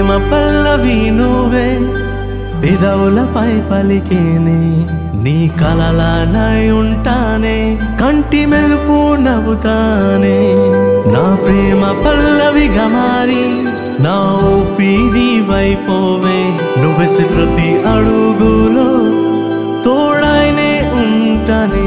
పల్లవి నువ్వే పెదవులపై పలికేనే నీ కలలానై ఉంటానే కంటి మెరుపు నవ్వుతానే నా ప్రేమ పల్లవిగా మారి నా ఊపిరి వైపోవే నువ్వెసి ప్రతి అడుగులో తోడైనే ఉంటానే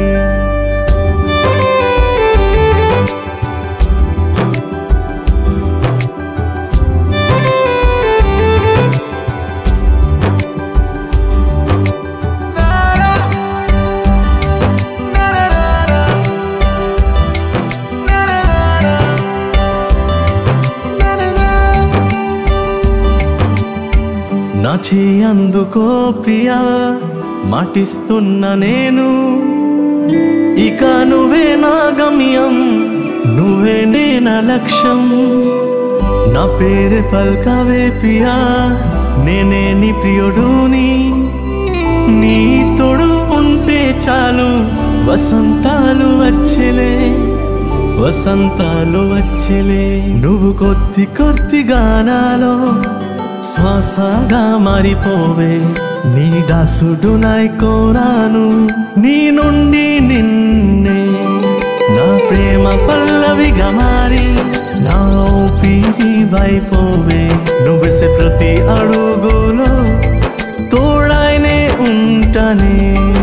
నా అందుకో ప్రియా మాటిస్తున్న నేను ఇక నువ్వే నా గమ్యం నువ్వే నే నా లక్ష్యం నా పేరు పల్కవే ప్రియా నేనే నీ ప్రియుడుని నీ తోడు ఉంటే చాలు వసంతాలు వచ్చేలే వసంతాలు వచ్చేలే నువ్వు కొద్ది కొద్ది గానాలో శ్వాసగా మారిపోవే నీ దాసుడు నాయ్ కోరాను నీ నుండి నిన్నే నా ప్రేమ పల్లవిగా మారి నా ఊపిరి వైపోవే నువ్వెసే ప్రతి అడుగులో తోడైనే ఉంటానే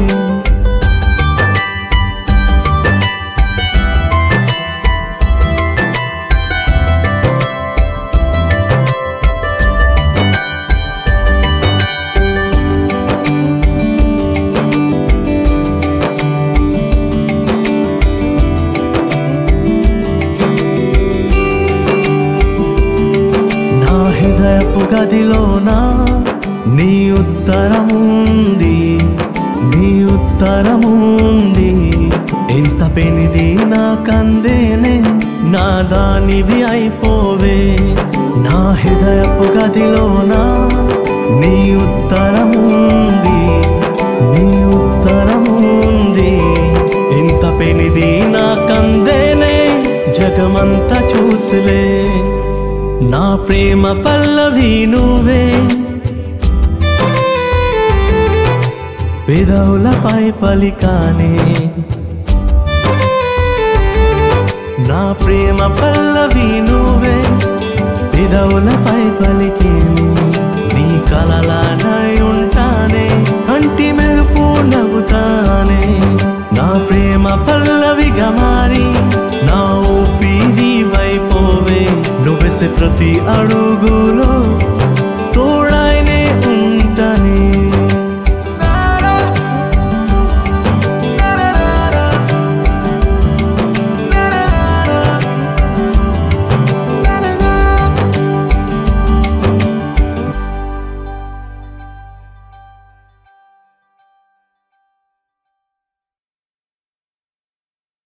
నా హృదయపు గదిలోన నీ ఉత్తరముంది నీ ఉత్తరముంది ఎంత పెనిది నా కందేనే నా దానివి అయిపోవే నా హృదయపు గదిలోన నీ ఉత్తరముంది నీ ఉత్తరముంది ఇంత పెనిది నా కందేనే జగమంతా చూసులే నా ప్రేమ పల్లవి నువ్వే పెదవులపై పలికానే నా ప్రేమ పల్లవి నువ్వే పెదవులపై పలికేనే నీ కలలానై ఉంటానే అంటి మెరుపు నవ్వుతానే నా ప్రేమ పల్లవిగా మారి నా ఊపిరి వైపోవే నువ్వెసే ప్రతి అడుగులో